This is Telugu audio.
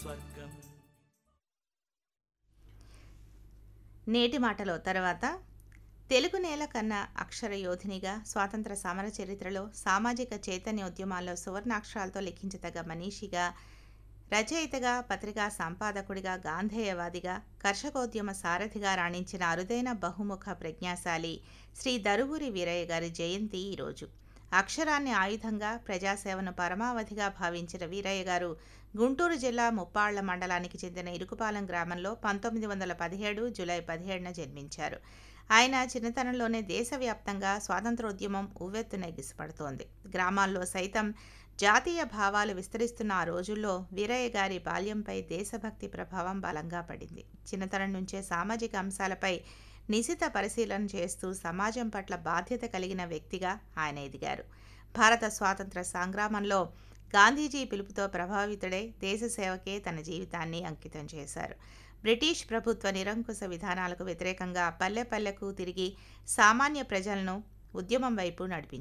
స్వర్గం నేటి మాటలో తర్వాత తెలుగు నేల కన్నా అక్షర యోధినిగా స్వాతంత్ర సమర చరిత్రలో సామాజిక చైతన్య ఉద్యమాల్లో సువర్ణాక్షరాలతో లిఖించదగ్గ మనీషిగా రచయితగా పత్రికా సంపాదకుడిగా గాంధేయవాదిగా కర్షకోద్యమ సారథిగా రాణించిన అరుదైన బహుముఖ ప్రజ్ఞాశాలి శ్రీ దరువూరి వీరయ్య గారి జయంతి ఈరోజు అక్షరాన్ని ఆయుధంగా ప్రజాసేవను పరమావధిగా భావించిన వీరయ్య గారు గుంటూరు జిల్లా ముప్పాళ్ల మండలానికి చెందిన ఇరుకుపాలెం గ్రామంలో పంతొమ్మిది వందల పదిహేడు జూలై పదిహేడున జన్మించారు ఆయన చిన్నతనంలోనే దేశవ్యాప్తంగా స్వాతంత్రోద్యమం ఉవ్వెత్తున ఎగిసిపడుతోంది గ్రామాల్లో సైతం జాతీయ భావాలు విస్తరిస్తున్న ఆ రోజుల్లో వీరయ్య గారి బాల్యంపై దేశభక్తి ప్రభావం బలంగా పడింది చిన్నతనం నుంచే సామాజిక అంశాలపై నిశిత పరిశీలన చేస్తూ సమాజం పట్ల బాధ్యత కలిగిన వ్యక్తిగా ఆయన ఎదిగారు భారత స్వాతంత్ర సంగ్రామంలో గాంధీజీ పిలుపుతో ప్రభావితుడై దేశ సేవకే తన జీవితాన్ని అంకితం చేశారు బ్రిటిష్ ప్రభుత్వ నిరంకుశ విధానాలకు వ్యతిరేకంగా పల్లె పల్లెకు తిరిగి సామాన్య ప్రజలను ఉద్యమం వైపు నడిపించారు